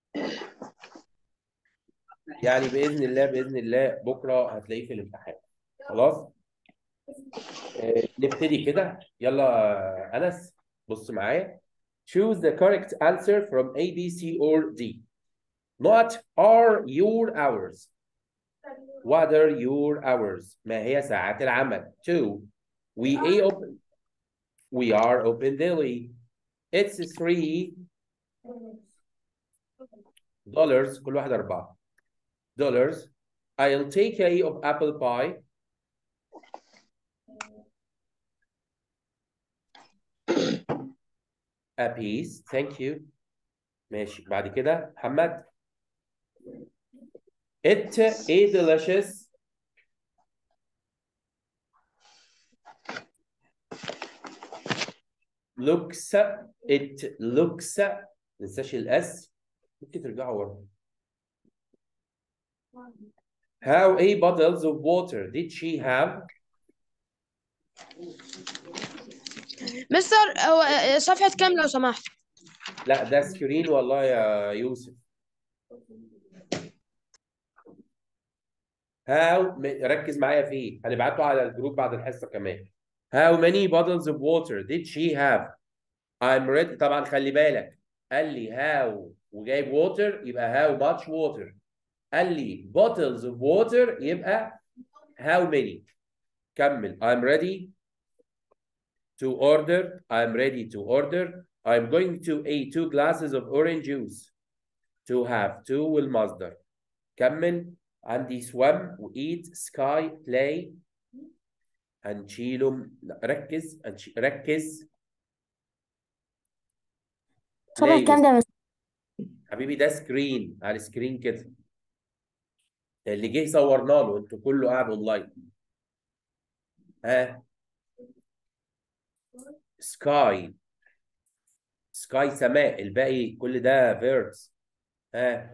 يعني باذن الله باذن الله بكره هتلاقيه في الامتحان خلاص آه، نبتدي كده يلا آه، انس بص معايا choose the correct answer from A B C or D not are your hours what are your hours ما هي ساعات العمل two we a open we are open daily it's three dollars كل واحد أربعة dollars I'll take a of apple pie a piece thank you ماشي بعد كده محمد it a delicious looks it looks ما تنساش الاس ممكن ترجعوا ورا how a bottles of water did she have مستر هو صفحة كام لو سمحت لا ده سكرين والله يا يوسف how ma- ركز معايا فيه هنبعته على الجروب بعد الحصة كمان how many bottles of water did she have I'm ready طبعا خلي بالك قال لي how وجايب water يبقى how much water قال لي bottles of water يبقى how many كمل I'm ready to order I'm ready to order I'm going to a two glasses of orange juice to have two والمصدر كمل عندي swim و eat sky play هنشيله لا ركز هنش... ركز صفحة play كام ده يا مستر؟ حبيبي ده سكرين على السكرين كده اللي جه صورنا له انتوا كله قاعد اونلاين ها سكاي سكاي سماء الباقي كل ده فيربس ها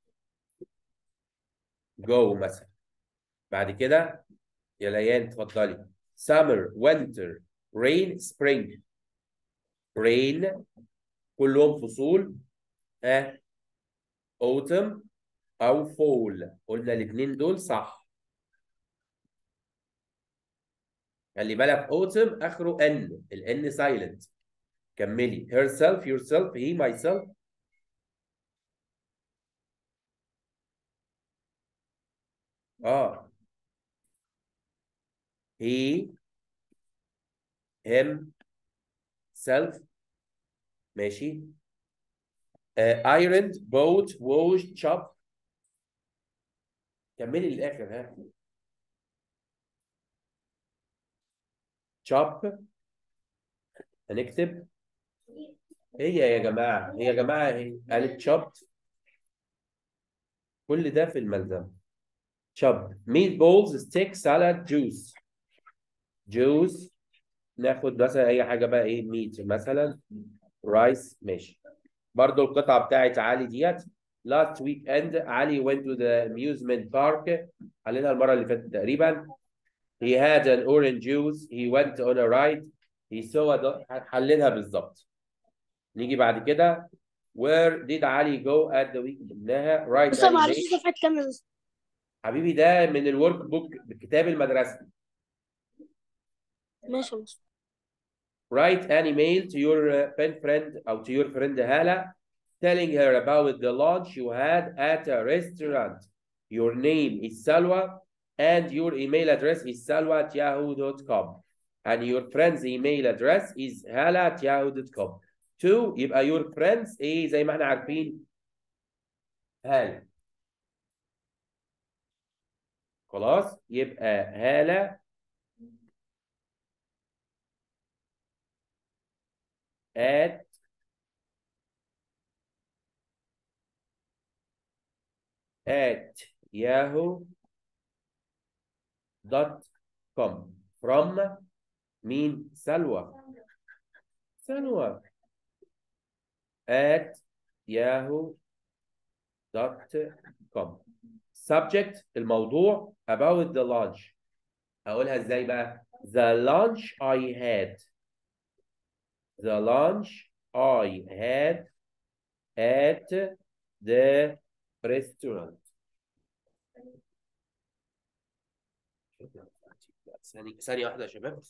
جو مثلا بعد كده يا ليان اتفضلي summer winter rain spring rain كلهم فصول ها autumn او fall قلنا الاثنين دول صح خلي بالك autumn اخره n ال n silent كملي herself yourself he myself اه he him self ماشي uh, ironed bought washed chopped كملي للاخر ها chop هنكتب هي يا جماعه هي يا جماعه هي قالت chopped كل ده في الملزمه chopped meatballs steak salad juice juice ناخد مثلا اي حاجه بقى ايه ميت مثلا رايس ماشي برضو القطعه بتاعت علي ديت last weekend علي went to the amusement park علينا المره اللي فاتت تقريبا he had an orange juice he went on a ride he saw a dog حللها بالظبط نيجي بعد كده where did علي go at the weekend قلناها write مستر معلش animation صفحة كام يا مستر؟ حبيبي ده من الورك بوك بكتاب المدرسه ماشي يا مستر write an email to your uh, pen friend or to your friend Hala telling her about the lunch you had at a restaurant. Your name is Salwa and your email address is salwa at yahoo.com and your friend's email address is hala at yahoo.com. Two, يبقى your friends ايه زي ما احنا عارفين هالة خلاص يبقى هالة at at yahoo dot com from مين سلوى سلوى at yahoo dot com subject الموضوع about the lunch اقولها ازاي بقى the lunch I had the lunch I had at the restaurant ثانية ثانية واحدة يا شباب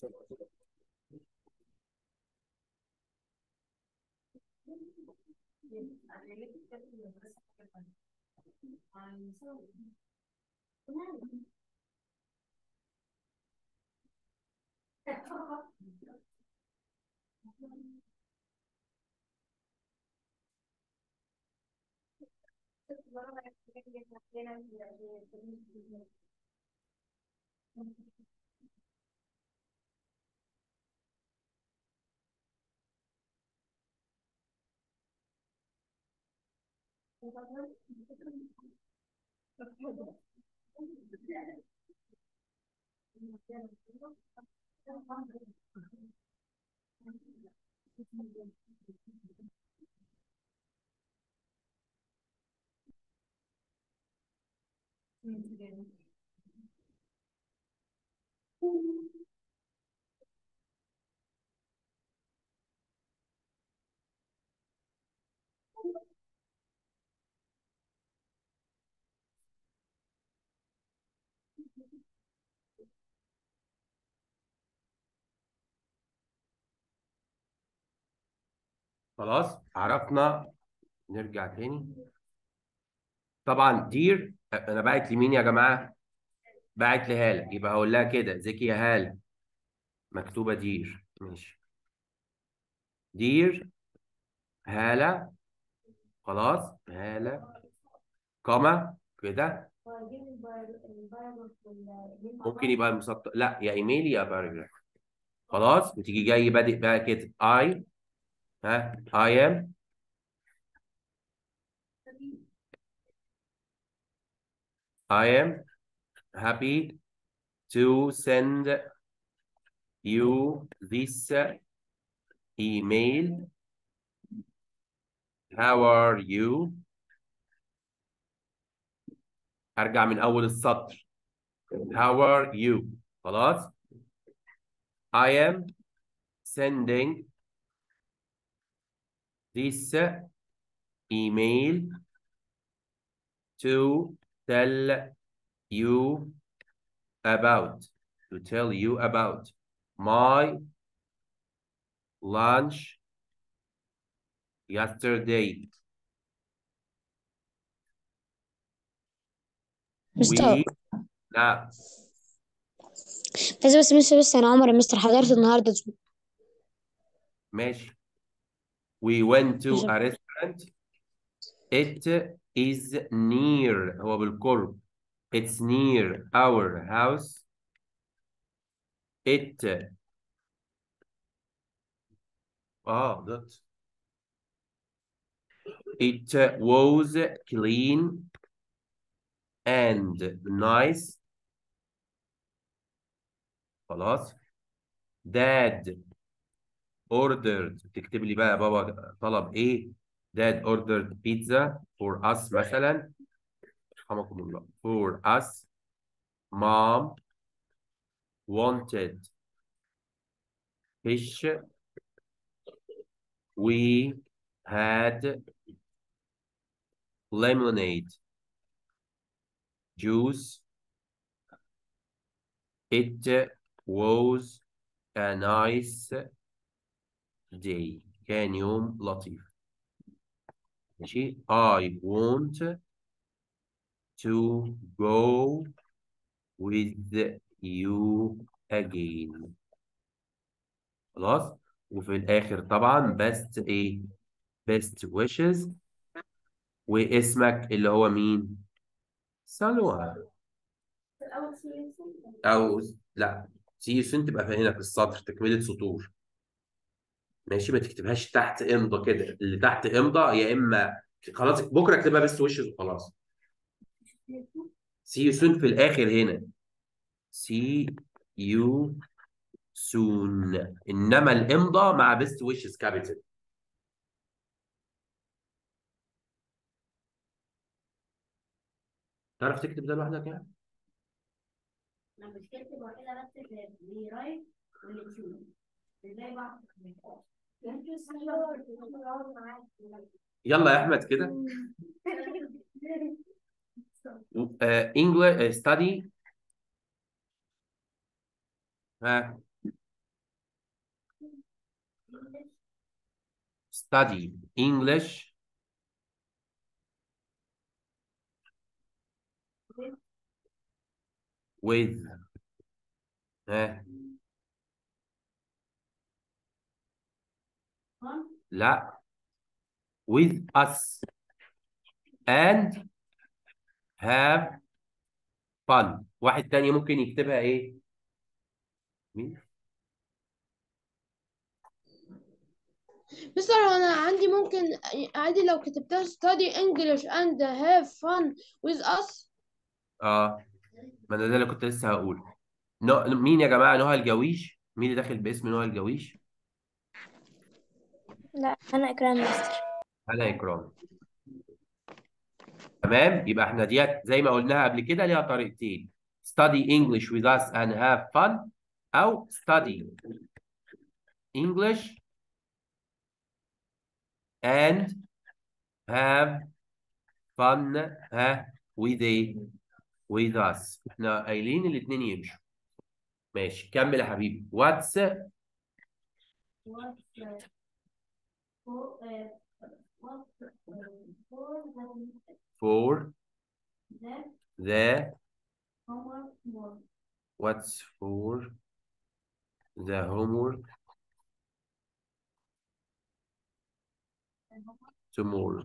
خلاص عرفنا نرجع تاني طبعا دير انا باعت لمين يا جماعه باعت لهاله يبقى هقول لها كده ازيك يا هاله مكتوبه دير ماشي دير هاله خلاص هاله كما كده ممكن يبقى المسطر لا يا ايميل يا باراجراف خلاص وتيجي جاي بادئ بقى كده I ها I am I am happy to send you this email. How are you? أرجع من أول السطر. How are you? خلاص؟ I am sending this email to tell you about to tell you about my lunch yesterday. مستر We نعم بس بس بس بس انا عمر يا مستر حضرت النهارده ماشي. We went to ماشي. a restaurant. It is near هو بالقرب. It's near our house. It اه that. It was clean and nice. خلاص. Dad ordered تكتب لي بقى بابا طلب ايه؟ Dad ordered pizza for us مثلا. رحمكم الله. For us. Mom wanted fish. We had lemonade juice. It was a nice day. كان يوم لطيف. ماشي. I want to go with you again. خلاص وفي الآخر طبعا best إيه best wishes واسمك اللي هو مين؟ سلوى أو لا سي سون تبقى هنا في السطر تكملة سطور ماشي ما تكتبهاش تحت امضى كده اللي تحت امضى يا اما خلاص بكره اكتبها بس وشز وخلاص سي يو سون في الاخر هنا سي يو سون انما الامضى مع بيست ويشز كابيتال تعرف تكتب ده لوحدك يعني؟ انا مشكلتي الوحيده بس اللي بيرايت واللي تشوف ازاي بعرف يلا يا احمد كده uh, English uh, study ها study English with ها لا with us and have fun واحد تاني ممكن يكتبها ايه مين مستر انا عندي ممكن عادي لو كتبتها study English and have fun with us اه ما انا ده اللي كنت لسه هقوله نو... مين يا جماعه نهى الجويش مين اللي داخل باسم نهى الجويش لا أنا إكرام مستر انا اكرام تمام يبقى احنا ديت زي ما قلناها قبل كده ليها طريقتين study English with us and have fun او study English and have fun ها with a with us احنا قايلين الاثنين يمشوا ماشي كمل يا حبيبي what's What's the for uh, what's the, uh, for the for the the homework more what's for the homework tomorrow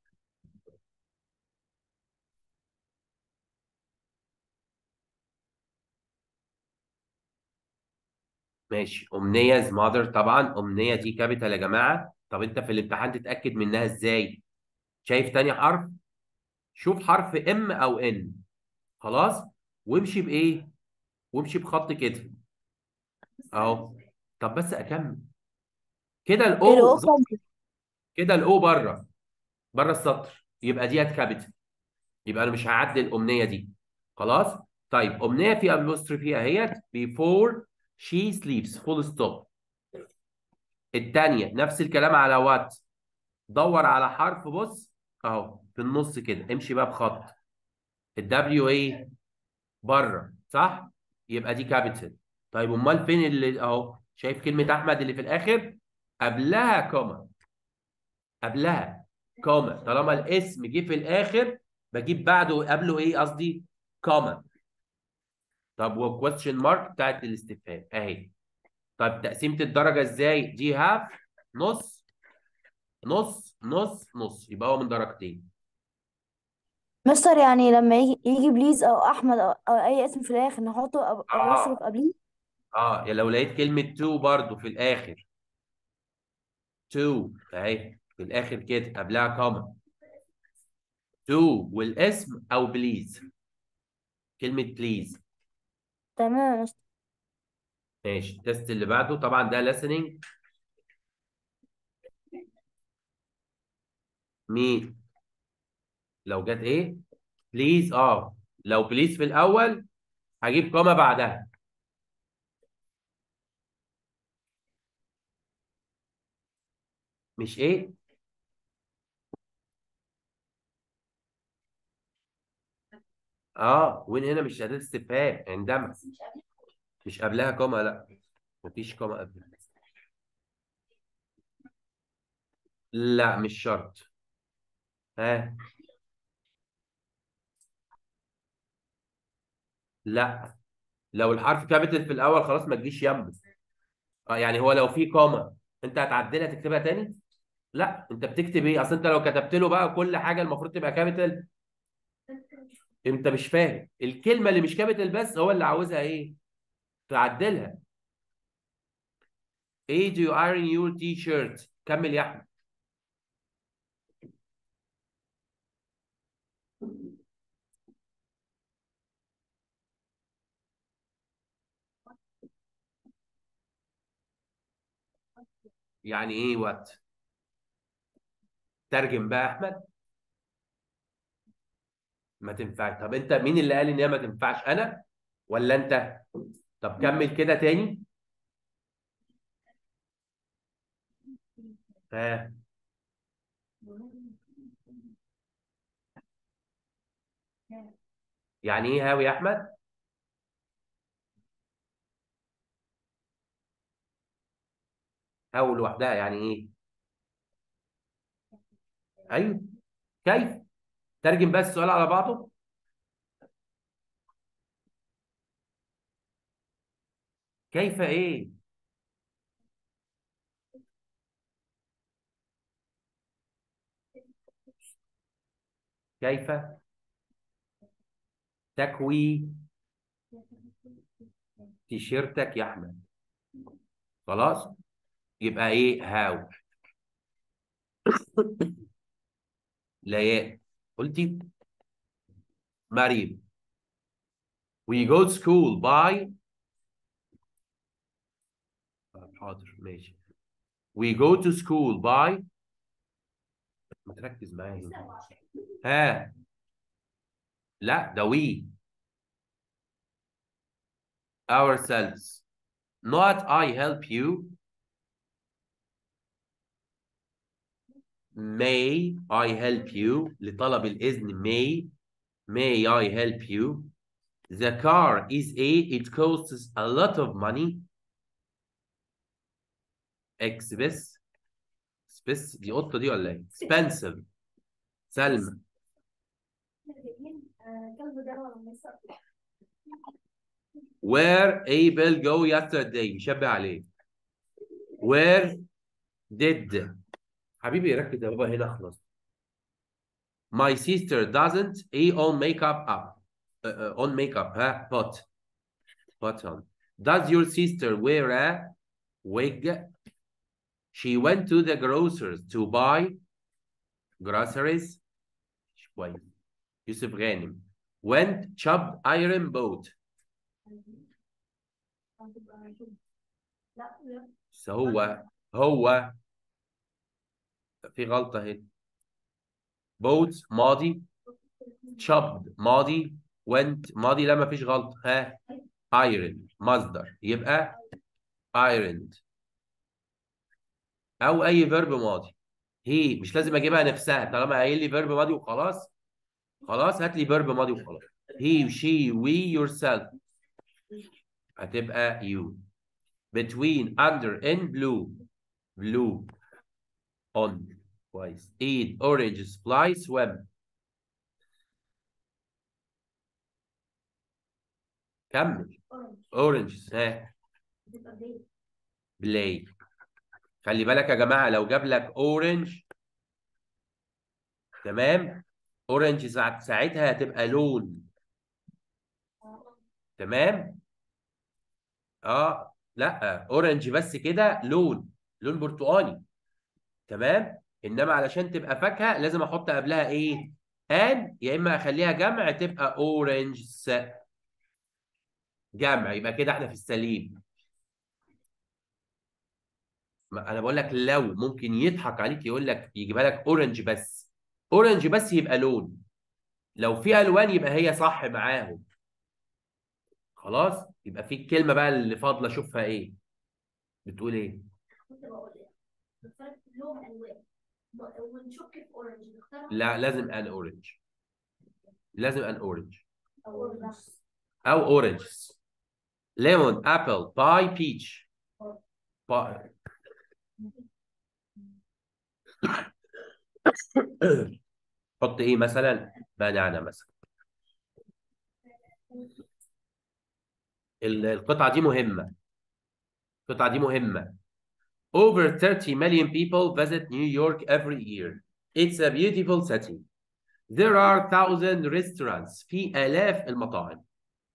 ماشي أمنية is mother طبعا أمنية دي كابيتال يا جماعة طب أنت في الامتحان تتأكد منها إزاي؟ شايف تاني حرف؟ شوف حرف M أو N خلاص؟ وامشي بإيه؟ وامشي بخط كده أهو طب بس أكمل كده الأو الأو كابيتال كده الأو بره بره السطر يبقى ديت كابيتال يبقى أنا مش هعدي الأمنية دي خلاص؟ طيب أمنية في أبوستروفي أهيت before she sleeps full stop الثانية نفس الكلام على وات دور على حرف بص اهو في النص كده امشي بقى بخط الدبليو ايه بره صح يبقى دي كابيتال طيب امال فين اللي اهو شايف كلمة احمد اللي في الاخر قبلها كوما قبلها كوما طالما الاسم جه في الاخر بجيب بعده قبله ايه قصدي كوما طب والكويستشن مارك بتاعت الاستفهام اهي طيب تقسيمة الدرجة ازاي دي هاف نص نص نص نص يبقى هو من درجتين مستر يعني لما يجي يجي بليز أو أحمد أو, أو أي اسم في الآخر نحطه أو أو اه نصرف قبليه اه يا لو لقيت كلمة تو برضو في الآخر تو اهي في الآخر كده قبلها كوما تو والاسم أو بليز كلمة بليز تمام يا مستر ماشي التست اللي بعده طبعا ده listening مين لو جت ايه بليز اه لو بليز في الأول هجيب كوما بعدها مش ايه اه وين هنا مش أداة استفهام عندما مش قبلها كوما لا مفيش كوما قبلها لا مش شرط ها لا لو الحرف كابيتال في الاول خلاص ما تجيش يمه اه يعني هو لو في كوما انت هتعدلها تكتبها تاني لا انت بتكتب ايه اصل انت لو كتبت له بقى كل حاجه المفروض تبقى كابيتال انت مش فاهم الكلمه اللي مش كابيتال بس هو اللي عاوزها ايه تعدلها ايه do you iron your t-shirt كمل يا احمد يعني ايه وات ترجم بقى يا احمد ما تنفعش طب انت مين اللي قال ان هي ما تنفعش انا ولا انت طب كمل كده تاني ها يعني ايه هاو يا احمد هاو لوحدها يعني ايه ايوه كيف ترجم بس السؤال على بعضه كيف ايه كيف تكوي تيشيرتك يا احمد خلاص يبقى ايه هاو لياء قلتي مريم we go to school by حاضر ماشي we go to school by ما تركز معايا هنا. ها لا ده we ourselves not I help you may I help you لطلب الإذن may may I help you the car is a it costs a lot of money expensive expensive دي قطة دي ولا ايه expensive سلمى where Abel go yesterday يشبه عليه where did حبيبي ركز يا بابا هنا خلاص my sister doesn't a on makeup up uh, uh, on makeup ها put put on does your sister wear a wig she went to the grocers to buy groceries كويس يوسف غانم went chopped iron boat هو هو في غلطة هنا boat ماضي chopped ماضي went ماضي لا ما فيش غلطة ها iron مصدر يبقى ironed أو أي فيرب ماضي هي مش لازم أجيبها نفسها طالما قايل لي فيرب ماضي وخلاص خلاص هات لي فيرب ماضي وخلاص he she we yourself هتبقى you between under in blue blue on كويس eat oranges fly swim كمل oranges ها play خلي بالك يا جماعة لو جاب لك اورنج تمام اورنج ساعت- ساعتها هتبقى لون تمام اه لا اورنج بس كده لون لون برتقاني تمام انما علشان تبقى فاكهه لازم احط قبلها ايه ان يا اما اخليها جمع تبقى اورنجز جمع يبقى كده احنا في السليم ما انا بقول لك لو ممكن يضحك عليك يقول لك يجيبها لك اورنج بس اورنج بس يبقى لون لو في الوان يبقى هي صح معاهم خلاص يبقى في الكلمه بقى اللي فاضله اشوفها ايه بتقول ايه كنت بقول ايه نفترض لهم الوان ونشك في اورنج نختار لا لازم ان اورنج لازم ان اورنج اورنج او اورنجز ليمون ابل باي بيتش حط ايه مثلا بنانا مثلا ال- القطعه دي مهمه القطعه دي مهمه over 30 million people visit New York every year it's a beautiful city there are thousand restaurants في آلاف المطاعم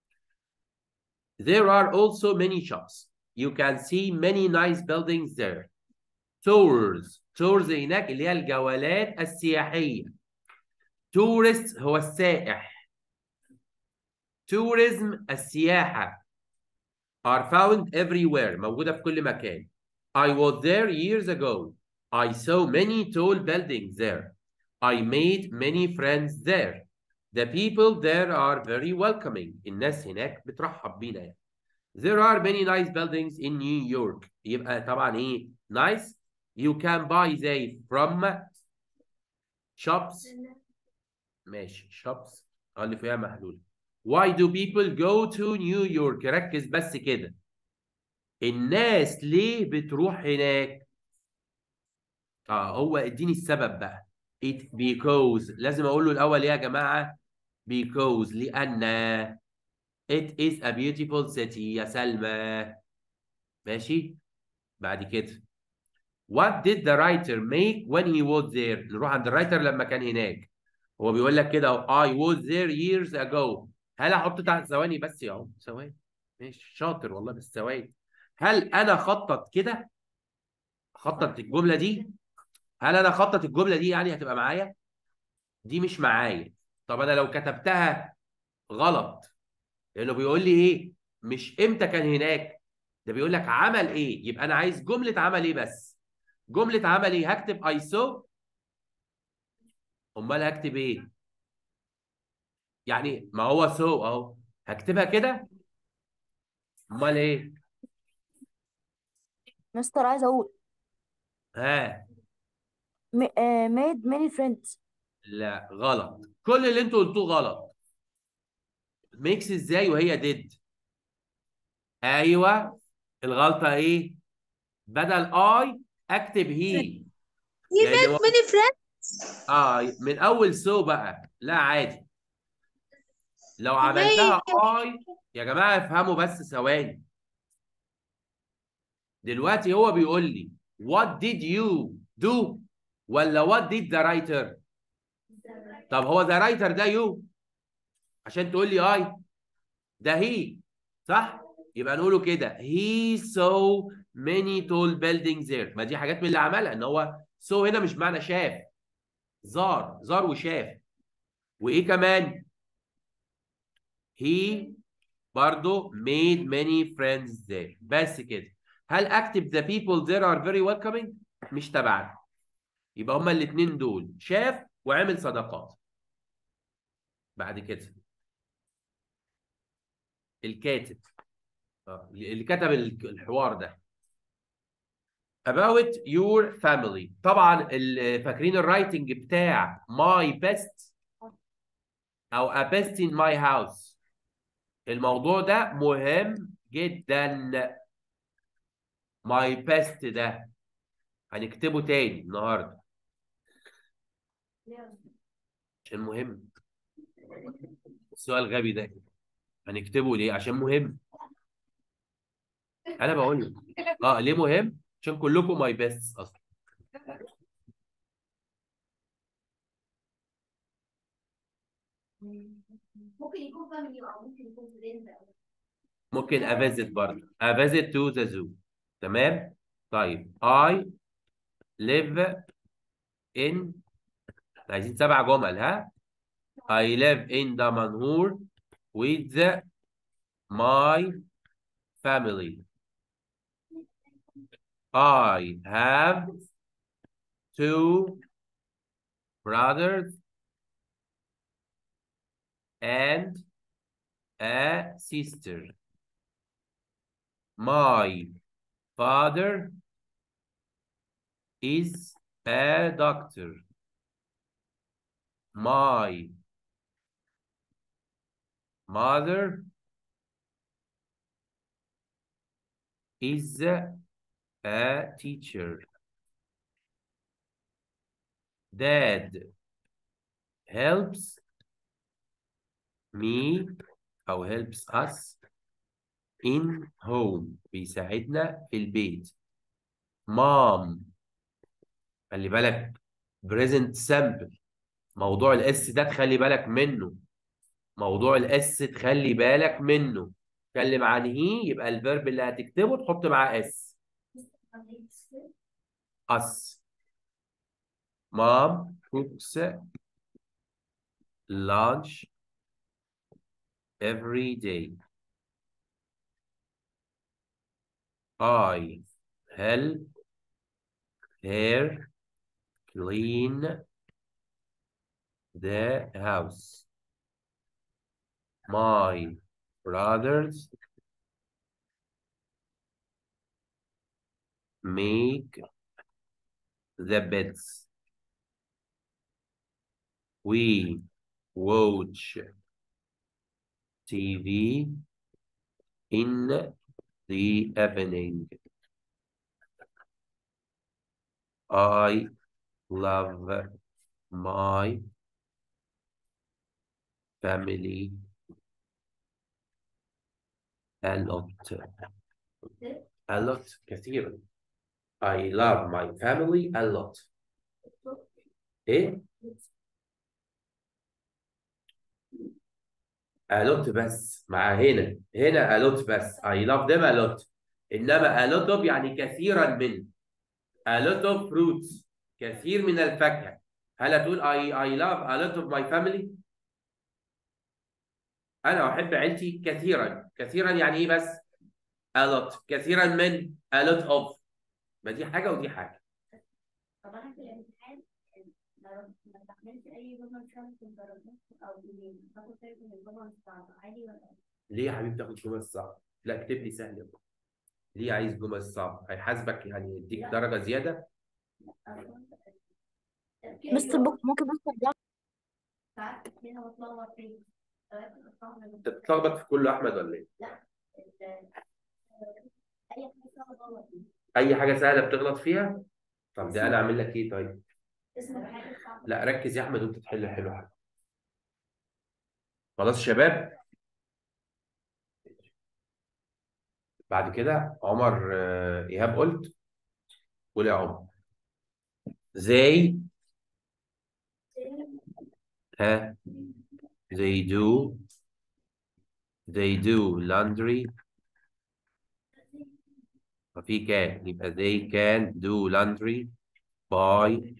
there are also many shops you can see many nice buildings there tours tours هناك اللي هي الجولات السياحية tourist هو السائح tourism السياحة are found everywhere موجودة في كل مكان I was there years ago I saw many tall buildings there I made many friends there the people there are very welcoming الناس هناك بترحب بينا يعني There are many nice buildings in New York يبقى طبعا ايه nice you can buy they from shops ماشي shops اه اللي فيها محلول why do people go to New York ركز بس كده الناس ليه بتروح هناك اه هو اديني السبب بقى it because لازم اقول له الاول ايه يا جماعه because لان it is a beautiful city يا سلمى ماشي بعد كده what did the writer make when he was there نروح عند الرايتر لما كان هناك هو بيقول لك كده I was there years ago هل احط تحت ثواني بس يا عم ثواني ماشي شاطر والله بس ثواني هل انا خطط كده خطط الجمله دي هل انا خطط الجمله دي يعني هتبقى معايا دي مش معايا طب انا لو كتبتها غلط لانه بيقول لي ايه مش امتى كان هناك ده بيقول لك عمل ايه يبقى انا عايز جمله عمل ايه بس جمله عمل ايه هكتب I saw امال هكتب ايه يعني ما هو so اهو هكتبها كده امال ايه مستر عايز اقول ها م- آه، made many friends لا غلط كل اللي انتوا قلتوه غلط ميكس ازاي وهي ديد ايوه الغلطه ايه بدل اي اكتب هي He يعني made هو- many friends. اه من اول سو بقى لا عادي لو عملتها اي يا جماعه افهموا بس ثواني دلوقتي هو بيقول لي what did you do ولا what did the writer طب هو the writer ده you عشان تقول لي اي ده هي صح يبقى نقوله كده he saw many tall buildings there ما دي حاجات من اللي عملها ان هو saw هنا مش معنى شاف زار زار وشاف وايه كمان he برضو made many friends there بس كده هل اكتب the people there are very welcoming مش تبعنا يبقى هما الاثنين دول شاف وعمل صداقات بعد كده الكاتب آه، اللي كتب الحوار ده about your family طبعا ال- فاكرين الرايتنج بتاع my best او a best in my house الموضوع ده مهم جدا my best ده هنكتبه تاني النهارده عشان مهم السؤال الغبي ده هنكتبه ليه عشان مهم انا بقول لك اه ليه مهم عشان كلكم ماي بيست اصلا ممكن يكون فاميلي او ممكن يكون فريند او ممكن افيزيت برضه افيزيت تو ذا زو تمام طيب I live in عايزين سبع جمل ها I live in Damanhur with my family I have two brothers and a sister. My father is a doctor. My mother is a teacher. Dad helps me أو helps us in home بيساعدنا في البيت. Mom خلي بالك present simple موضوع الاس ده تخلي بالك منه موضوع الاس تخلي بالك منه اتكلم عن هي يبقى الفيرب اللي هتكتبه تحط معاه اس us mom cooks lunch every day I help her clean the house. My brothers make the beds. We watch TV in the evening. I love my family a lot. A lot كثيرا. I love my family a lot. ايه؟ a lot بس مع هنا هنا a lot بس I love them a lot انما a lot of يعني كثيرا من a lot of fruits كثير من الفاكهة هل هتقول I I love a lot of my family انا احب عيلتي كثيرا كثيرا يعني ايه بس a lot كثيرا من a lot of ما دي حاجة ودي حاجة طب انا في الامتحان ما ما بعملش اي جمل شرط في الدرجات او باخد بالي من الجمل الصعبه عادي ولا ليه يا حبيبي تاخد جمل صعبة لا اكتب لي سهل ليه عايز جمل صعبة هيحاسبك يعني يديك درجة زيادة مستر بوك ممكن بس ترجع ساعات هنا بتلخبط فيه ساعات بتلخبط انت بتتلخبط في كله احمد ولا ايه ال- اي حاجه صعبه بغلط فيها اي حاجة سهلة بتغلط فيها طب ده انا اعمل لك ايه طيب اسم الحاجه صعبه لا ركز يا احمد وانت تحل حلو حلو خلاص يا شباب بعد كده عمر آه، ايهاب قلت قول يا عمر they ها they do they do laundry ففي كان يبقى they can do laundry by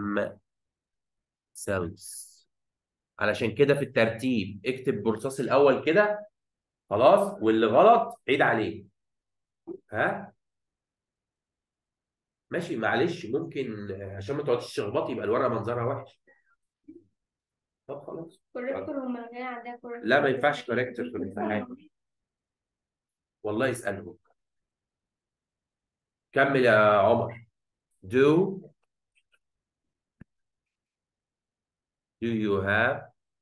themselves علشان كده في الترتيب اكتب برصاص الاول كده خلاص واللي غلط عيد عليه ها ماشي معلش ممكن آه، عشان ما تقعدش تشخبطي يبقى الورقه منظرها وحش طب خلاص كوريكتور هم اللي عندها كوريكتور لا ما ينفعش كاركتر في الامتحان والله اسألهم كمل يا عمر do do you have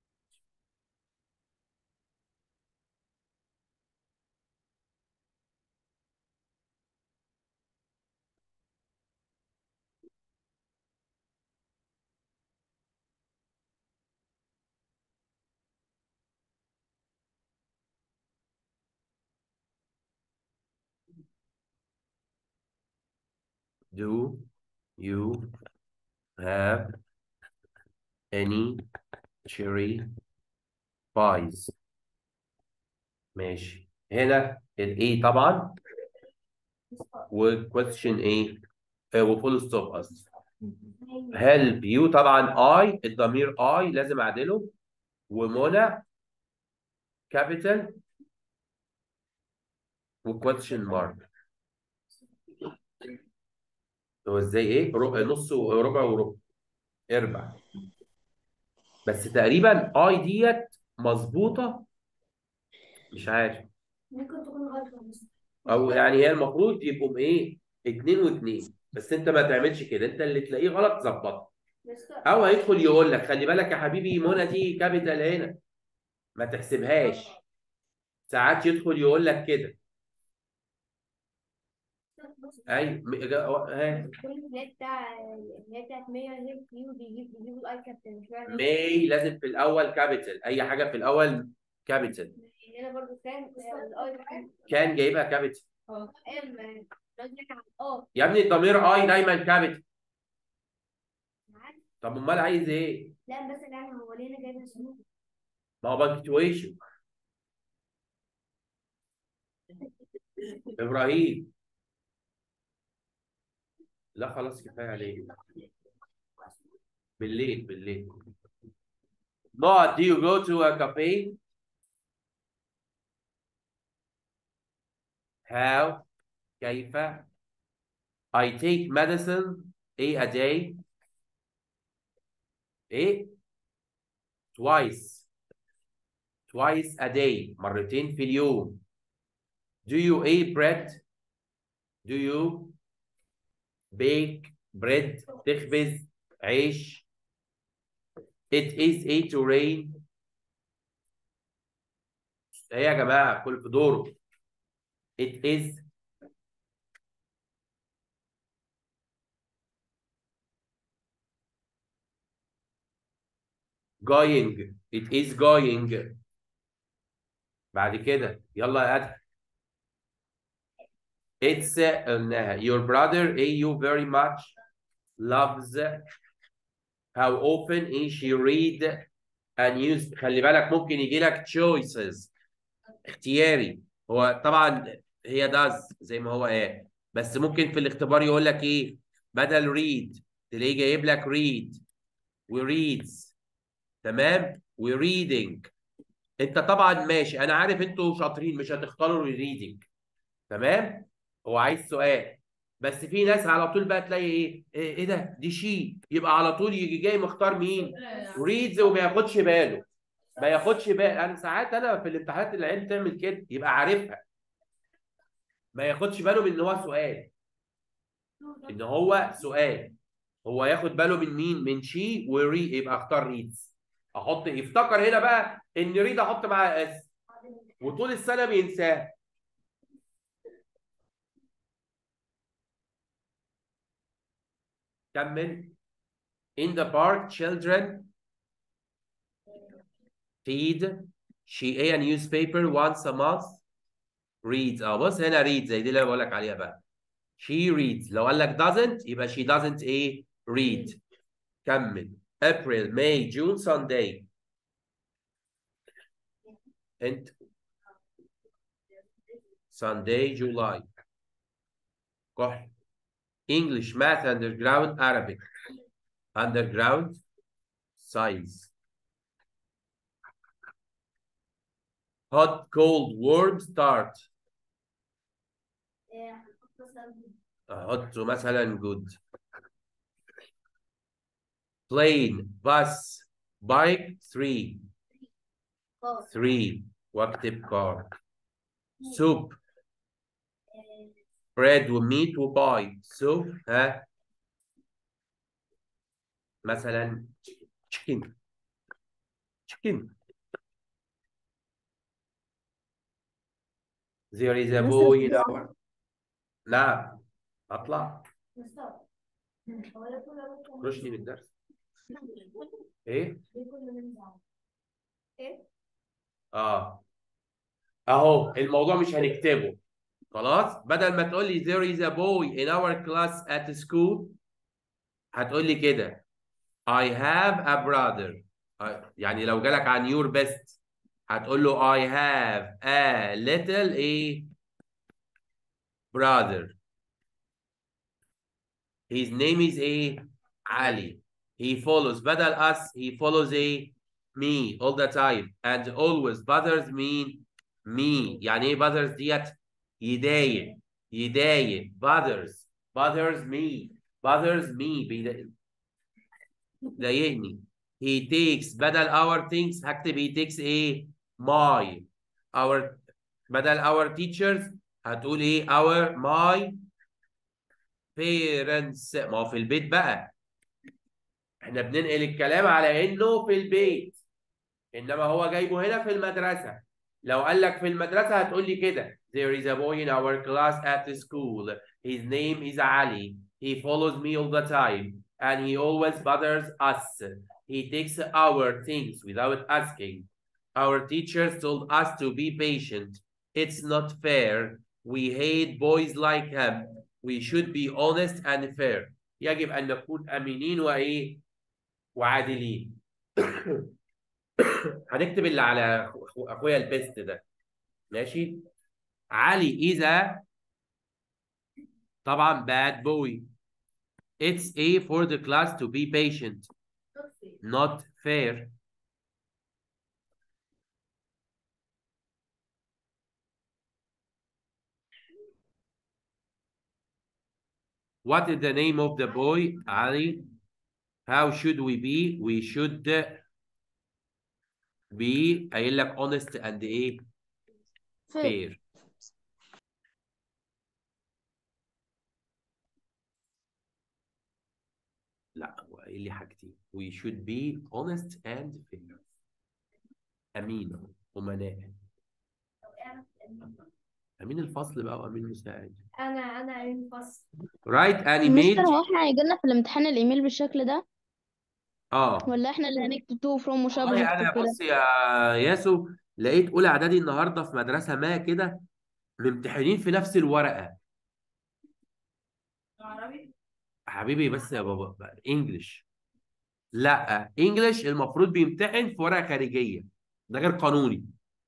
do you have any cherry pies ماشي هنا الايه طبعا والكويستشن ايه آه، وفول ستوب قصدي هل بيو طبعا اي الضمير اي لازم اعدله ومنى كابيتال وكويستشن مارك هو ازاي ايه ربع نص وربع وربع اربع بس تقريبا اي ديت مظبوطه مش عارف ممكن تكون غلطه بس او يعني هي المفروض يبقوا ايه اتنين واتنين بس انت ما تعملش كده انت اللي تلاقيه غلط ظبطه مستر او هيدخل يقول لك خلي بالك يا حبيبي منى دي كابيتال هنا ما تحسبهاش ساعات يدخل يقول لك كده اي م- جا- ها كل اللي هي بتاع اللي هي بتاعت مية هي كيو بيجيب بيجيب الاي كابتن مش فاهم ماي لازم في الاول كابيتال اي حاجه في الاول كابيتال هنا برضه كان الاي كان كان جايبها كابيتال اه ام قصدك على اه يا ابني الضمير اي دايما كابيتال أنا عارف. طب امال عايز ايه لا بس يعني هو ليه انا جايبها سموث ما هو بنكتويشن ابراهيم لا خلاص كفايه عليه بالليل بالليل Not do you go to a cafe? How? كيف? I take medicine ايه a day? ايه؟ Twice. Twice a day. مرتين في اليوم. Do you eat bread? Do you bake bread? تخبز عيش. It is a to rain. ايه يا جماعه كل في دوره it is going it is going بعد كده يلا يا ادهم it's قلناها your brother a you very much loves how often is she read a news خلي بالك ممكن يجي لك choices اختياري هو طبعا هي does زي ما هو قال بس ممكن في الاختبار يقول لك ايه بدل read تلاقيه جايب لك read وreads تمام وreading انت طبعا ماشي انا عارف انتوا شاطرين مش هتختاروا الريدنج تمام هو عايز سؤال بس في ناس على طول بقى تلاقي ايه ايه, إيه ده دي شي يبقى على طول يجي جاي مختار مين ريدز وما ياخدش باله ما ياخدش باله انا ساعات انا في الامتحانات العيال تعمل كده يبقى عارفها ما ياخدش باله من ان هو سؤال ان هو سؤال هو ياخد باله من مين من شي وري يبقى اختار ريدز احط يفتكر هنا بقى ان ريد احط معاها اس وطول السنه بينساها كمل in the park children feed she a newspaper once a month reads اه بص هنا reads زي دي اللي انا بقول لك عليها بقى she reads لو قال لك doesn't يبقى she doesn't a read كمل April May June Sunday انت Sunday July كحل English Math Underground Arabic Underground Science Hot cold warm start احط مثلا good plane bus bike three three واكتب car soup bread وميت وباي soup ها مثلا chicken chicken there is a مستر boy in our نعم اطلع رشني من الدرس ايه اه اهو الموضوع مش هنكتبه خلاص بدل ما تقول لي there is a boy in our class at school هتقول لي كده I have a brother آه، يعني لو جالك عن your best هتقول له I have a little a brother his name is a Ali he follows بدل us he follows a me all the time and always bothers me me يعني ايه bothers ديت يضايق يضايق bothers bothers me bothers me بيضايق- ضايقني he takes بدل our things هكتب he takes ايه my our بدل our teachers هتقول ايه our my parents ما هو في البيت بقى احنا بننقل الكلام على انه في البيت انما هو جايبه هنا في المدرسه لو قال لك في المدرسه هتقول لي كده there is a boy in our class at school his name is Ali he follows me all the time and he always bothers us he takes our things without asking our teachers told us to be patient it's not fair we hate boys like him we should be honest and fair يجب ان نكون امينين وايه وعادلين هنكتب اللي على أخو- اخويا البيست ده ماشي علي اذا طبعا bad boy it's a for the class to be patient not fair What is the name of the boy? Ali. How should we be? We should be قايل لك honest and ايه fair fair. لا هو قايل لي حاجتين. We should be honest and fair. أمين أمناء. امين الفصل بقى وامين المساعد انا انا امين فصل write any مستر mail هو احنا هيجيلنا في الامتحان الايميل بالشكل ده اه ولا احنا اللي هنكتب تو فروم وشابه والله انا نكتب كده بص يا ياسو لقيت اولى اعدادي النهارده في مدرسه ما كده ممتحنين في نفس الورقه عربي حبيبي بس يا بابا انجلش لا انجلش المفروض بيمتحن في ورقه خارجيه ده غير قانوني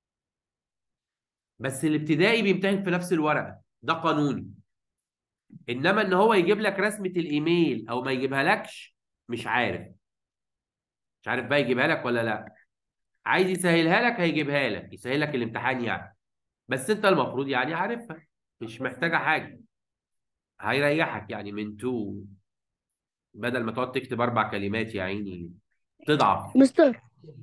بس الابتدائي بيمتحن في نفس الورقه ده قانوني انما ان هو يجيب لك رسمه الايميل او ما يجيبها لكش مش عارف مش عارف بقى يجيبها لك ولا لا عايز يسهلها لك هيجيبها لك يسهل لك الامتحان يعني بس انت المفروض يعني عارفها مش محتاجه حاجه هيريحك يعني من تو بدل ما تقعد تكتب اربع كلمات يا عيني تضعف مستر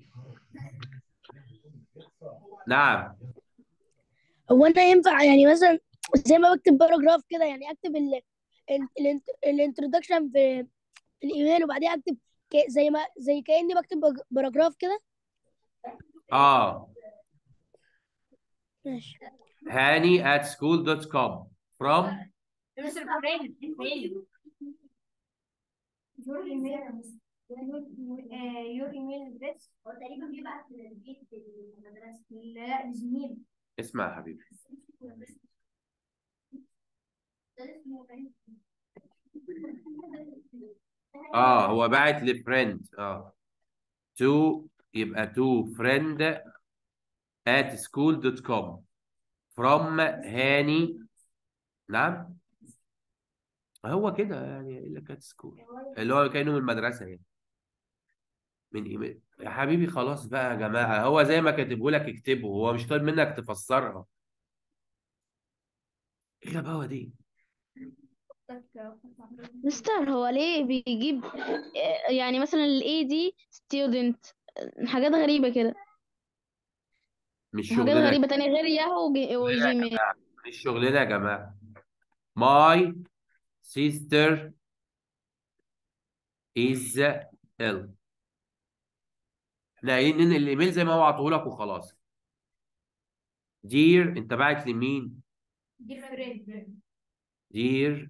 نعم هو انا ينفع يعني مثلا زي ما بكتب باراجراف كده يعني اكتب ال الانترودكشن في في الايميل وبعدين اكتب ك- زي ما زي كاني بكتب باج- باراجراف كده اه ماشي هاني at school.com from مستر فريم يور ايميل يور ايميل ادريس هو تقريبا بيبعت للبيت المدرسة لا لزميل اسمع يا حبيبي اه هو باعت لفريند اه to يبقى to friend at school.com from هاني نعم هو كده يعني الا كات سكول اللي هو كانه من المدرسه يعني من ايميل يا حبيبي خلاص بقى يا جماعه هو زي ما كاتبه لك اكتبه هو مش طالب منك تفسرها ايه الغباوه دي مستر هو ليه بيجيب آه، يعني مثلا الاي دي student حاجات غريبة كده مش وحاجات شغلنا غريبة تانية غير ياهو وجي- شغلنا يا وجيميل جماعه مش شغلنا يا جماعه my sister is ill احنا قايلين ان الايميل زي ما هو عطوه وخلاص دير انت باعت لمين ديفرنت دير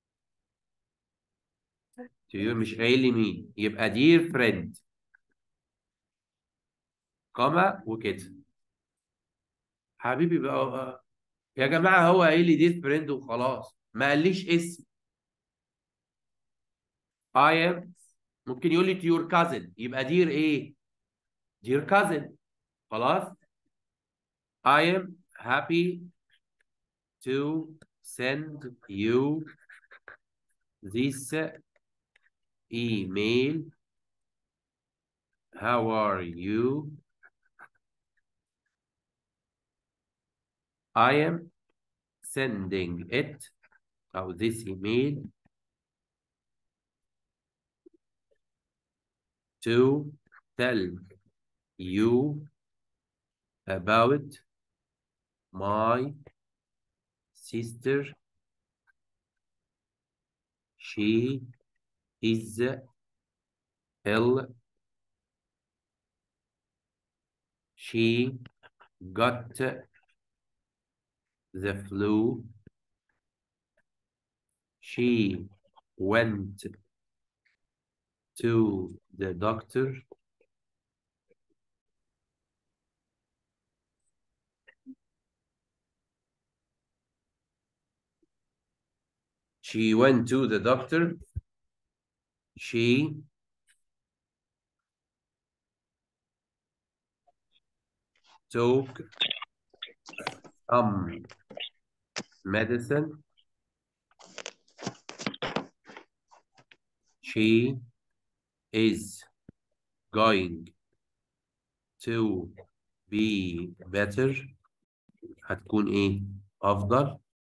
دير مش قايل لي مين يبقى دير فريند كوما وكده حبيبي بقى بقى. يا جماعه هو قايل لي دير فريند وخلاص ما قاليش اسم I am ممكن يقول لي to your cousin يبقى دير ايه dear cousin خلاص I am happy to send you this email how are you I am sending it أو this email to tell you about my sister. She is ill. She got the flu. She went to the doctor. She went to the doctor. She took some medicine. She is going to be better. هتكون ايه؟ أفضل.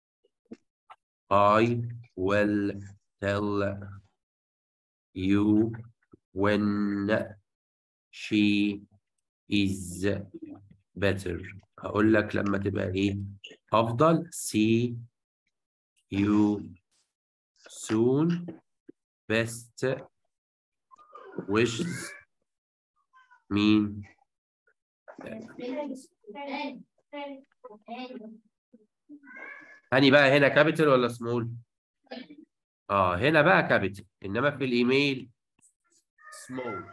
I will tell you when she is better. هقول لك لما تبقى ايه؟ أفضل. See you soon. Best wishes. مين؟ هني بقى هنا كابيتال ولا سمول اه هنا بقى كابيتال انما في الايميل سمول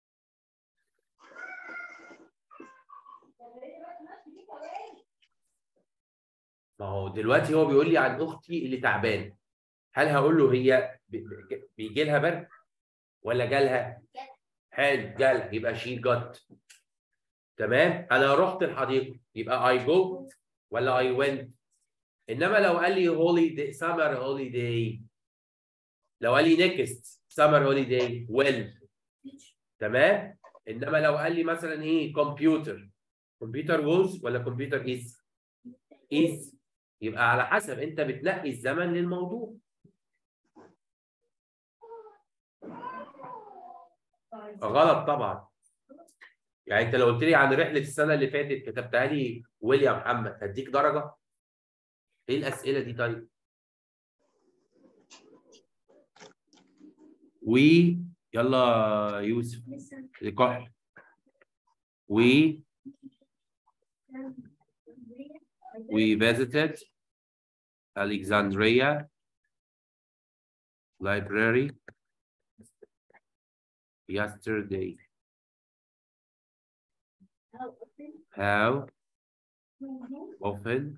ما هو دلوقتي هو بيقول لي عن اختي اللي تعبانه هل هقول له هي بيجي لها برد ولا جالها حلو جالها يبقى شي جت تمام انا رحت الحديقه يبقى اي جو ولا اي went انما لو قال لي هوليدي سمر هوليداي لو قال لي نيكست سمر هوليداي ويل تمام انما لو قال لي مثلا ايه كمبيوتر كمبيوتر ووز ولا كمبيوتر از از يبقى على حسب انت بتنقي الزمن للموضوع غلط طبعا يعني انت لو قلت لي عن رحله السنه اللي فاتت كتبتها لي ويليام محمد هديك درجه ايه الاسئله دي طيب و يلا يوسف الكحل و we visited Alexandria library yesterday how often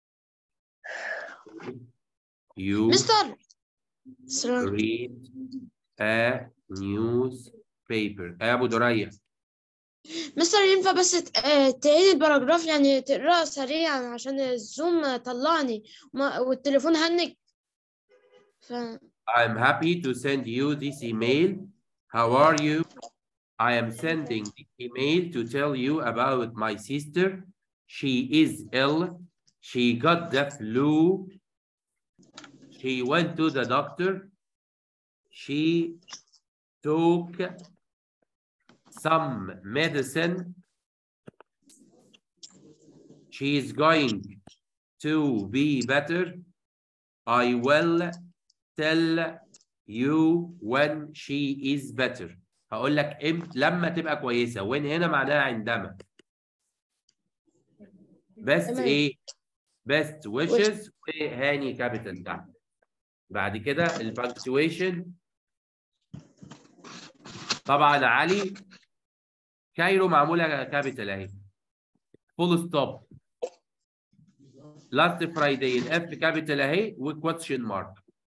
you مستر السلام read a newspaper يا ابو درية مستر ينفع بس ت- آه، تعيد الباراجراف يعني تقرأ سريعا عشان الزوم طلعني وما- والتليفون هنك ف... I'm happy to send you this email. How are you? I am sending this email to tell you about my sister. She is ill. She got the flu. She went to the doctor. She took some medicine. She is going to be better. I will tell you when she is better. هقول لك امتى لما تبقى كويسه وين هنا معناها عندما best تمام. ايه best wishes وهاني كابيتال تحت بعد كده البنكتويشن طبعا علي كايرو معموله كابيتال اهي فول ستوب لاست فرايداي الاف كابيتال اهي وكوتشن مارك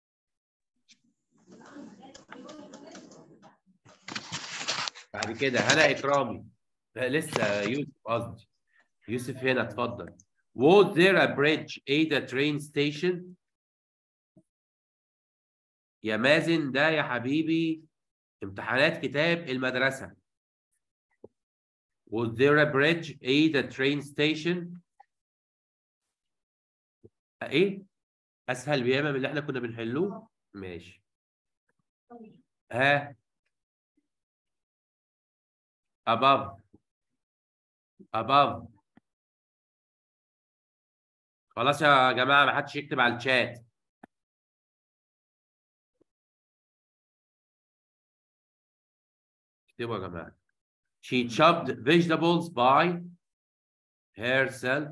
بعد كده هنا اكرامي لا، لسه يوسف قصدي يوسف هنا اتفضل Was there a bridge at the train station؟ يا مازن ده يا حبيبي امتحانات كتاب المدرسة. Was there a bridge at the train station؟ ايه؟ اسهل بياما من اللي احنا كنا بنحلوه؟ ماشي. ها above above خلاص يا جماعة ما حدش يكتب على الشات اكتبوا يا جماعة she chopped vegetables by herself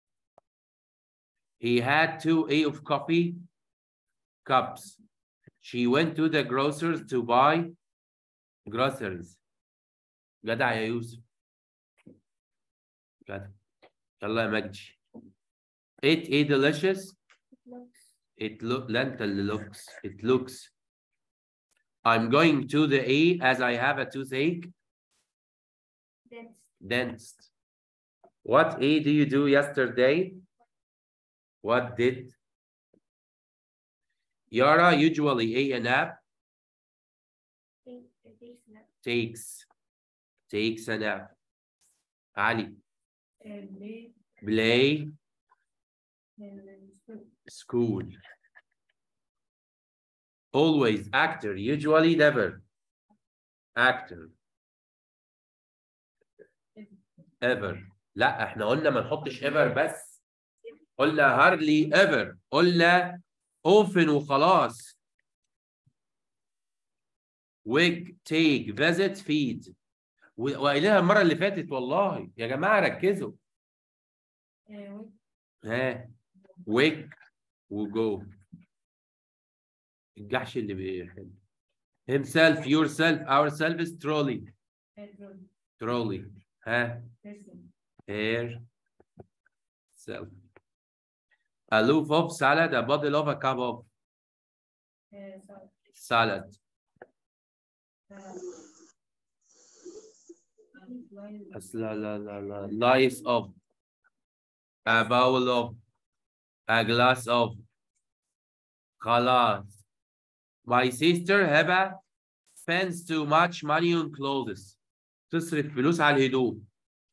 he had two A of coffee cups she went to the grocers to buy groceries جدع يا يوسف جدع يلا يا مجدي it a delicious it look لا انت اللي looks it looks I'm going to the A as I have a toothache dentist what A do you do yesterday what did Yara usually a a nap takes takes a nap Ali play school always actor usually never actor ever لا احنا قلنا ما نحطش ever بس قلنا hardly ever قلنا often وخلاص wig take visit feed و- وقايلينها المره اللي فاتت والله يا جماعه ركزوا ها wake وجو الجحش اللي بيحل himself yourself ourselves trolley trolley ها hair self a loaf of salad a bottle of a cup of salad أصل- لا لا لا لا life of a bowl of a glass of خلاص my sister هبة spends too much money on clothes تصرف فلوس على الهدوم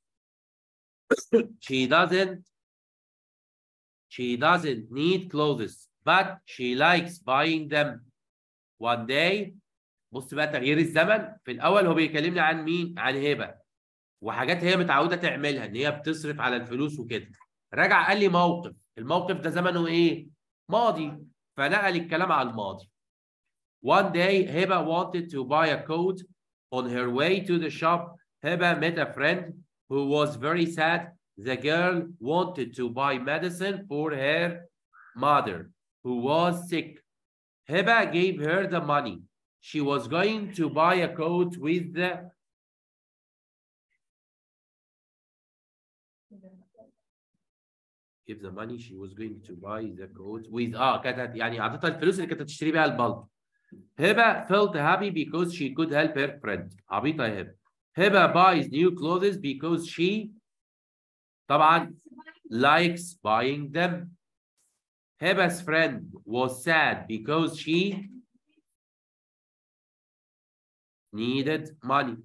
she doesn't she doesn't need clothes but she likes buying them one day بص بقى تغيير الزمن في الاول هو بيكلمني عن مين عن هبه وحاجات هي متعوده تعملها ان هي بتصرف على الفلوس وكده رجع قال لي موقف الموقف ده زمنه ايه ماضي فنقل الكلام على الماضي one day هبه wanted to buy a coat on her way to the shop هبه met a friend who was very sad the girl wanted to buy medicine for her mother who was sick هبه gave her the money she was going to buy a coat with the give the money she was going to buy the coat with اه كانت هت- يعني اعطتها الفلوس اللي كانت هتشتري بيها البلب هبه felt happy because she could help her friend عبيطه يا هبه هبه buys new clothes because she طبعا likes buying them هبه's friend was sad because she needed money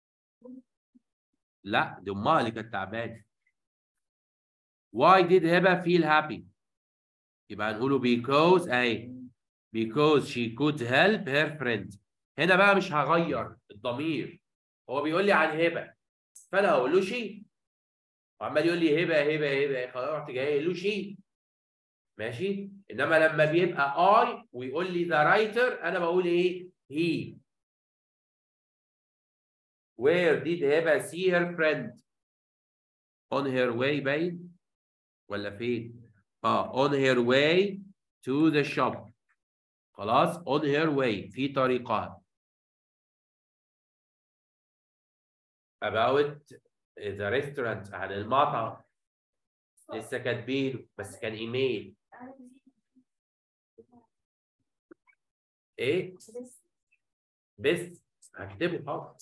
لا دي امها اللي كانت تعبانه why did هبه feel happy يبقى هنقوله because اهي because she could help her friend هنا بقى مش هغير الضمير هو بيقول لي عن هبه فانا هقول له شي وعمال يقول لي هبه هبه هبه خلاص رحت جاي قايل له شي ماشي انما لما بيبقى اي ويقول لي ذا رايتر انا بقول ايه هي Where did هبه see her friend on her way باين ولا فين اه on her way to the shop خلاص on her way في طريقها about the restaurant عن المطعم لسه كاتبينه بس كان ايميل ايه بس هكتبه حاضر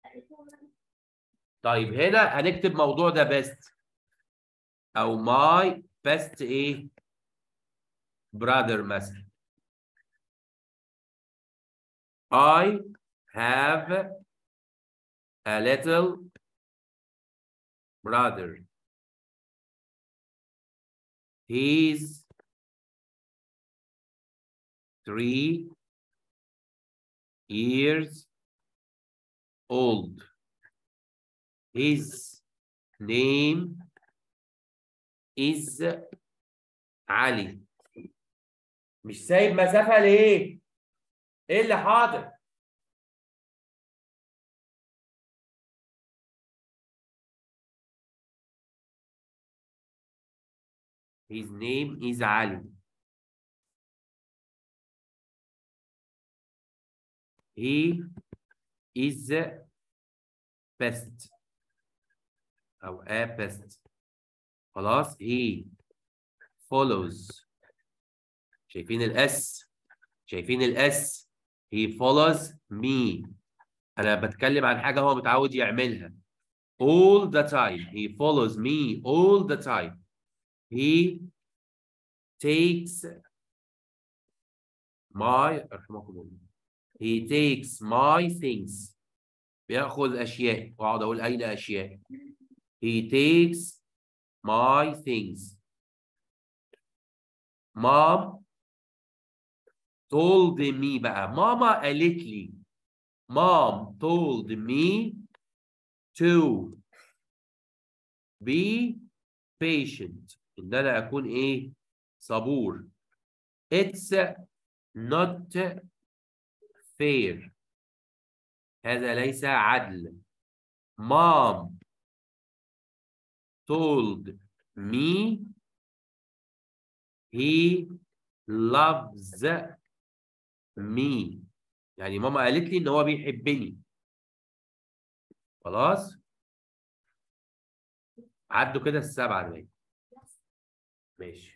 طيب هنا هنكتب موضوع ده بيست او ماي بيست ايه brother مثلا I have a little brother he's three years old his name is علي مش سايب مسافة ليه؟ ايه اللي حاضر؟ His name is Ali. He is best أو a best خلاص he follows شايفين الاس شايفين الاس he follows me انا بتكلم عن حاجه هو متعود يعملها all the time he follows me all the time he takes my رحمكم الله he takes my things بياخذ اشياء واقعد اقول اين اشياء he takes my things mom told me بقى ماما قالت لي mom told me to be patient ان انا اكون ايه صبور it's not fair هذا ليس عدل mom told me he loves me يعني ماما قالت لي ان هو بيحبني خلاص عدوا كده السبعه دول ماشي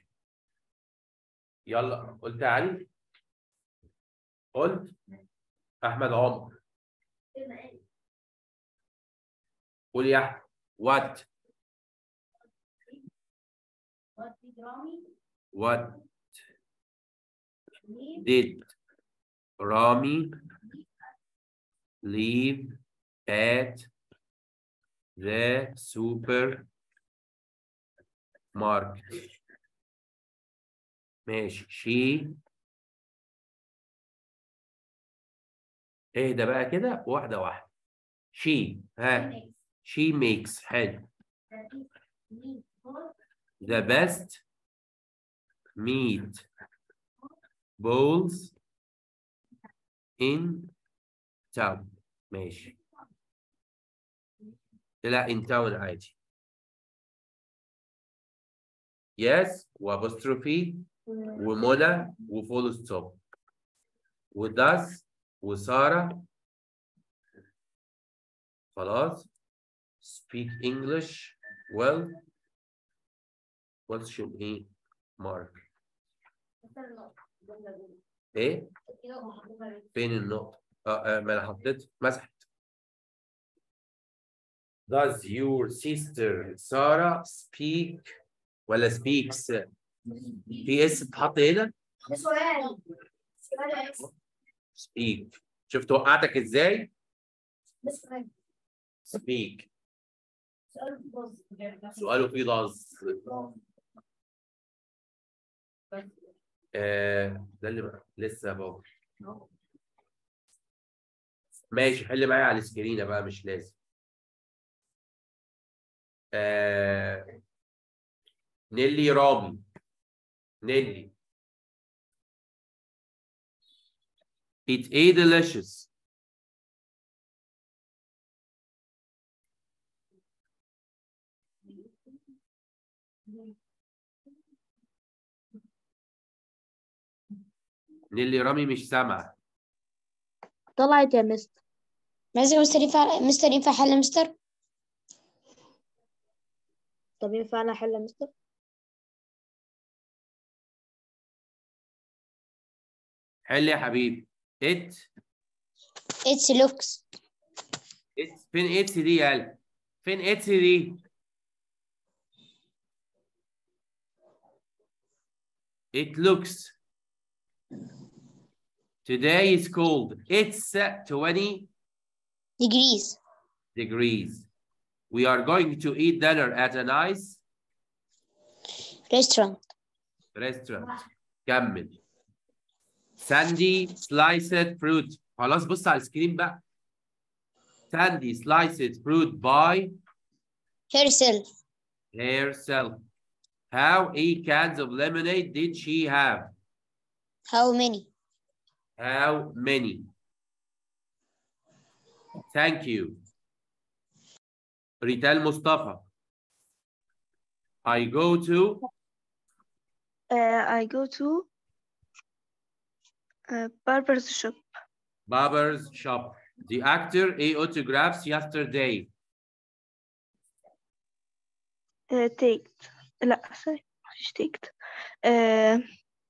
يلا قلت يا علي قلت احمد عمر قول يا احمد what What did Rami what leave did Rami leave at the supermarket ماشي she اهدى بقى كده واحدة واحدة she ها makes she makes حلو the best meat the best meat balls in town ماشي لا in town عادي yes وابوستروفي ومنى وفول ستوب وداس وسارة خلاص speak English well question ايه mark ايه فين النقطة؟ اه آه، ما انا حطيت مسحت Does your sister سارة speak ولا speaks في اس اتحط هنا سؤال سؤال speak شفت وقعتك ازاي؟ سؤال speak سؤال بص سؤاله فيه ضز آه ده اللي بقى. لسه بقى ماشي حل معايا على السكرينه بقى مش لازم آه نيلي رامي نيلي It a delicious نيلي رامي مش سامعة طلعت يا مستر ماشي مستر ينفع مستر ينفع حل يا مستر طب ينفع انا احل يا مستر حل يا حبيبي it اتس لوكس it فين اتس دي يا قلب فين اتس دي it looks today is cold it's 20 degrees degrees we are going to eat dinner at a nice restaurant restaurant كمل Sandy sliced fruit خلاص بص على السكرين بقى Sandy sliced fruit by herself herself how eight cans of lemonade did she have how many how many thank you ريتال مصطفى I go to Uh, I go to uh, barber's shop. barber's shop the actor a autographs yesterday Uh, taked. لا sorry مش taked. Uh,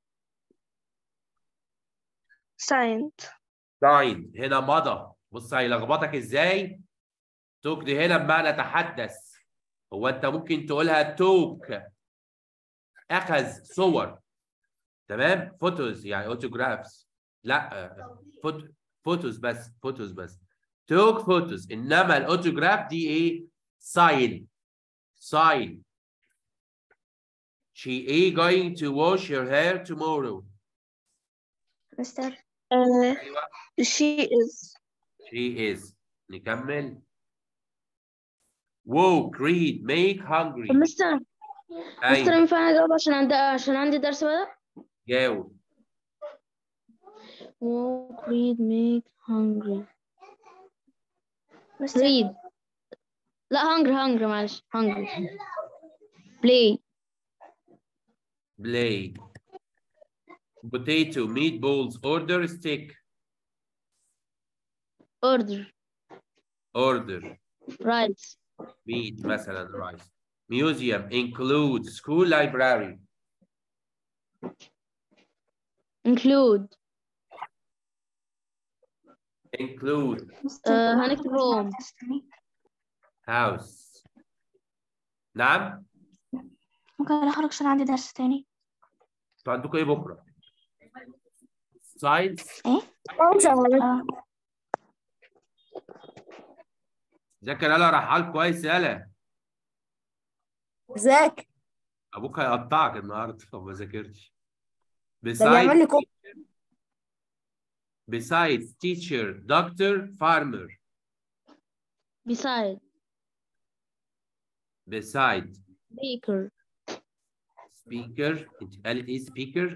signed. signed هنا مضى بص هيلخبطك ازاي توك دي هنا بمعنى تحدث هو انت ممكن تقولها توك اخذ صور تمام فوتوز يعني اوتوجرافز لا فوت فوتوز بس فوتوز بس توك فوتوز انما الاوتوجراف دي ايه ساين ساين she is going to wash her hair tomorrow Mister. Uh, she is. She is. نكمل. Walk, read, make hungry. مستر مستر أيوة ينفع انا اجاوب عشان عندي عشان عندي درس بقى جاوب. walk read make hungry Mister. read لا hungry hungry معلش hungry play play potato meatballs order stick order order rice meat مثلا rice museum include school library include include آه هنكتب home house نعم ممكن اخرج عشان عندي درس تاني انتوا عندكم ايه بكره science اه ذاكر يلا رحال كويس يلا ذاك ابوك هيقطعك النهارده لو ما ذاكرتش ده بيعمل besides لي كوب besides teacher doctor farmer beside beside baker speaker انت قالت ايه speaker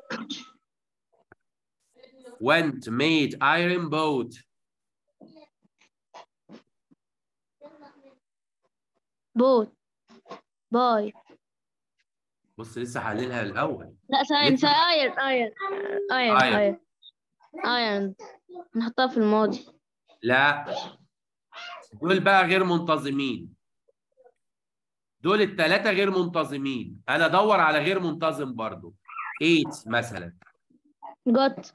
went made iron boat boat boy بص لسه حللها الاول لا ثانية لسه. ايرن ايرن ايرن Iron. ايرن ايرن نحطها في الماضي لا دول بقى غير منتظمين دول الثلاثه غير منتظمين انا ادور على غير منتظم برضو 8 مثلا got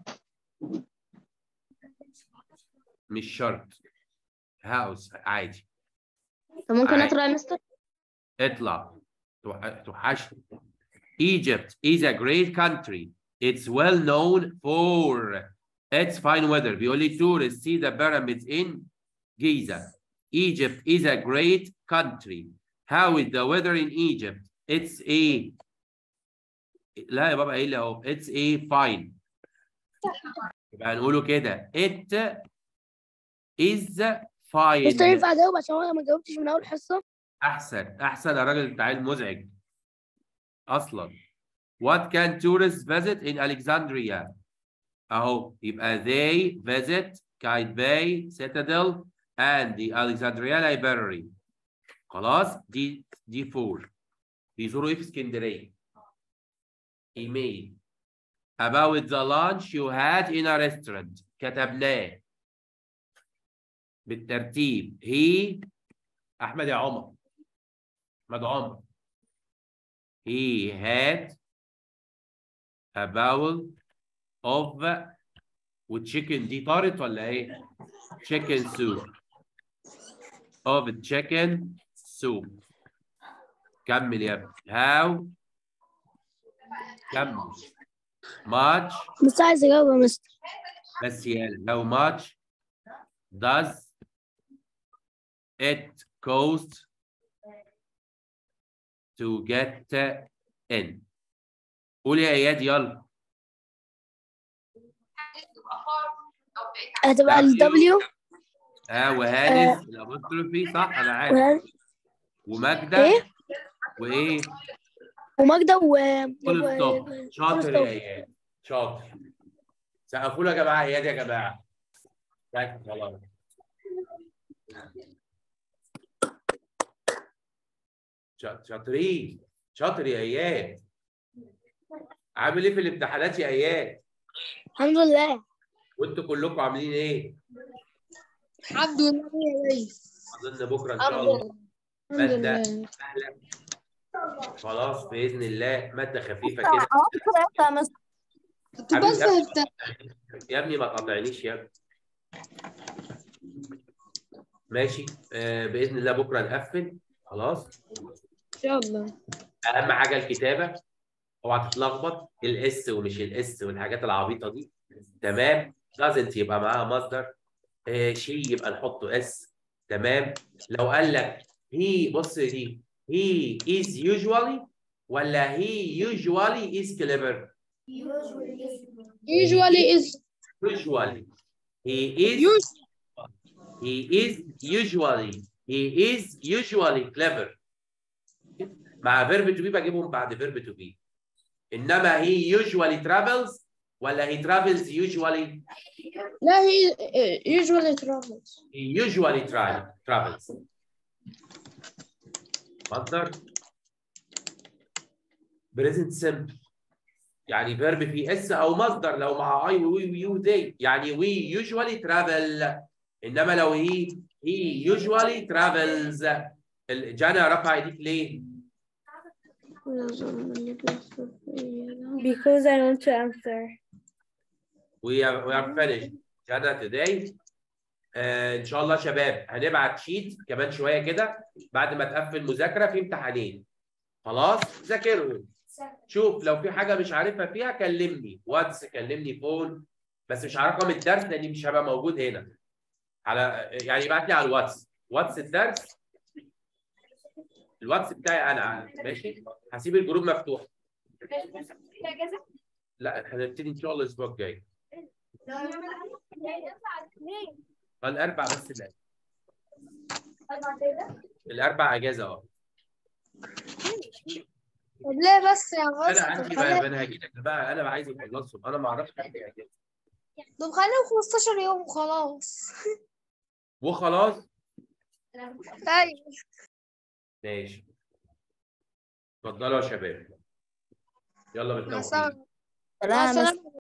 مش شرط هاوس عادي طب ممكن عادي. اقرا يا مستر اطلع توح- توحشني Egypt is a great country. It's well known for its fine weather. بيقول لي tourists see the pyramids in Giza. Egypt is a great country. How is the weather in Egypt? It's a لا يا بابا قايل لي اهو it's a fine. يبقى هنقوله كده it is fine. مستر ينفع اجاوب عشان انا ما جاوبتش من اول حصة احسن احسن يا راجل انت عيل مزعج اصلا what can tourists visit in Alexandria اهو يبقى they visit Qaitbay Citadel and the Alexandria Library خلاص دي دي فور بيزوروا ايه في اسكندريه ايميل about the lunch you had in a restaurant كتبناه بالترتيب he احمد يا عمر احمد عمر he had a bowl of والتشيكن دي طارت ولا ايه؟ chicken soup of chicken soup كمل يا ابني how كمل much بس عايز اجاوب يا مستر بس يلا how much does it cost to get in قول يا اياد يلا هتبقى ال W ها وهانس الابوستروفي صح انا عارف و- وماجدة ايه وايه وماجدة و فول و- ستوب و- شاطر فول يا ستوب. اياد شاطر سقفوا له يا جماعه اياد يا جماعه طيب، خلاص شا- شاطرين شاطر يا اياد عامل ايه في الامتحانات يا اياد الحمد لله وانتوا كلكم عاملين ايه الحمد لله يا ريس اظن بكره ان شاء الله الحمد مادة لله سهلة خلاص بإذن الله مادة خفيفة كده عملت كده امتى يا مستر كنت حبيبي بس يا ابني. هفتح يا ابني ما تقاطعنيش يا ابني ماشي آه بإذن الله بكرة نقفل خلاص ان شاء الله أهم حاجة الكتابة اوعى تتلخبط الاس ومش الاس والحاجات العبيطة دي تمام doesn't يبقى معاها مصدر آه شي يبقى نحطه اس تمام لو قال لك هي بص دي he is usually ولا he usually is clever usually is usually he is Us- he is usually he is usually clever مع verb to be بجيبهم بعد verb to be انما he usually travels ولا he travels usually لا he uh, usually travels he usually tra- travels مصدر بريزنت سمبل يعني فيرب فيه اس او مصدر لو مع اي وي ويو دي يعني وي يوجوالي ترافل انما لو هي هي يوجوالي ترافلز جانا رفع ايديك ليه؟ Because I want to answer. We are we are finished جانا today آه ان شاء الله شباب هنبعت شيت كمان شويه كده بعد ما تقفل مذاكره في امتحانين خلاص ذاكرهم شوف لو في حاجه مش عارفها فيها كلمني واتس كلمني فون بس مش على رقم الدرس لاني مش هبقى موجود هنا على يعني ابعت لي على الواتس واتس الدرس الواتس بتاعي انا ماشي هسيب الجروب مفتوح لا هنبتدي ان شاء الله الاسبوع الجاي الاربع بس الآن. الاربع اجازه اه طب ليه بس يا انا غصب عندي بقى انا هاجي لك بقى انا عايز اخلصهم انا ما اعرفش حاجه اجازه طب خليهم 15 يوم خلاص وخلاص ايوه ماشي اتفضلوا يا شباب يلا مع بالتوفيق السلامة سلام مع السلامة